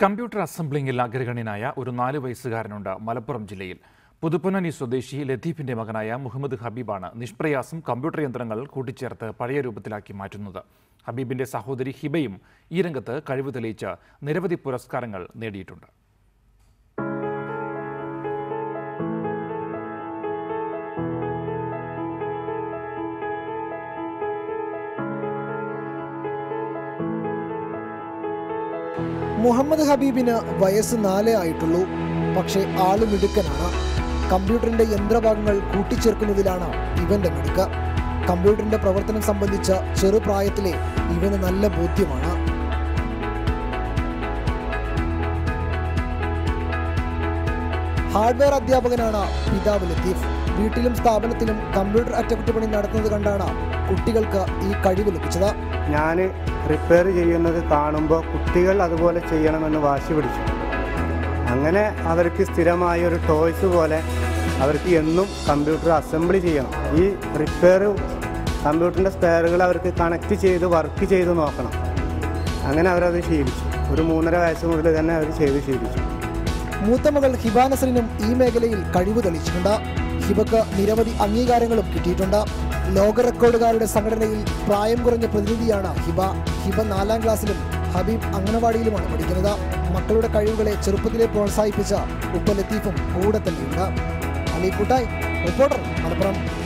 computer അസംബ്ലിംഗിൽ അഗ്രഗണ്യനായ ഒരു നാല് വയസ്സുകാരനുണ്ട് മലപ്പുറം ജില്ലയിൽ പുതുപ്പൊന്നനി സ്വദേശി ലത്തീഫിന്റെ മകനായ മുഹമ്മദ് ഹബീബാണ് നിഷ്പ്രയാസം കമ്പ്യൂട്ടർ യന്ത്രങ്ങൾ കൂട്ടിച്ചേർത്ത് പഴയ രൂപത്തിലാക്കി മാറ്റുന്നത് ഹബീബിന്റെ സഹോദരി ഹിബയും ഈ രംഗത്ത് കഴിവ് തെളിയിച്ച് നിരവധി പുരസ്കാരങ്ങൾ നേടിയിട്ടുണ്ട് മുഹമ്മദ് ഹബീബിന് വയസ്സ് നാലേ ആയിട്ടുള്ളൂ പക്ഷേ ആള് മിടുക്കനാണ് കമ്പ്യൂട്ടറിന്റെ യന്ത്രഭാഗങ്ങൾ കൂട്ടിച്ചേർക്കുന്നതിലാണ് ഇവന്റെ മിടുക്ക് കമ്പ്യൂട്ടറിന്റെ പ്രവർത്തനം സംബന്ധിച്ച ചെറുപ്രായത്തിലെ ഇവന് നല്ല ബോധ്യമാണ് ഹാർഡ്വെയർ അധ്യാപകനാണ് പിതാവ് ലത്തീഫ് വീട്ടിലും സ്ഥാപനത്തിലും കമ്പ്യൂട്ടർ അറ്റകുറ്റപ്പണി നടത്തുന്നത് കണ്ടാണ് കുട്ടികൾക്ക് ഈ കഴിവ് ലഭിച്ചത് ഞാൻ റിപ്പയർ ചെയ്യുന്നത് കാണുമ്പോൾ കുട്ടികൾ അതുപോലെ ചെയ്യണമെന്ന് വാശി പിടിച്ചു അങ്ങനെ അവർക്ക് സ്ഥിരമായ ഒരു ടോയ്സ് പോലെ അവർക്ക് എന്നും കമ്പ്യൂട്ടർ അസംബ്ലി ചെയ്യണം ഈ റിപ്പയർ കമ്പ്യൂട്ടറിൻ്റെ സ്പെയറുകൾ അവർക്ക് കണക്ട് ചെയ്ത് വർക്ക് ചെയ്ത് നോക്കണം അങ്ങനെ അവരത് ശീലിച്ചു ഒരു മൂന്നര വയസ്സ് മുതൽ തന്നെ അവർ ചെയ്ത് ശീലിച്ചു മൂത്ത മകൾ ഹിബ നസറിനും ഈ മേഖലയിൽ കഴിവ് തെളിയിച്ചിട്ടുണ്ട് ഹിബക്ക് നിരവധി അംഗീകാരങ്ങളും കിട്ടിയിട്ടുണ്ട് ലോക റെക്കോർഡുകാരുടെ സംഘടനയിൽ പ്രായം കുറഞ്ഞ പ്രതിനിധിയാണ് ഹിബ ഹിബ നാലാം ക്ലാസ്സിലും ഹബീബ് അംഗനവാടിയിലുമാണ് പഠിക്കുന്നത് മക്കളുടെ കഴിവുകളെ ചെറുപ്പത്തിലെ പ്രോത്സാഹിപ്പിച്ച ഉപ്പ ലത്തീഫും കൂടെ തന്നെയുണ്ട് അലി കൂട്ടായി റിപ്പോർട്ടർ മലപ്പുറം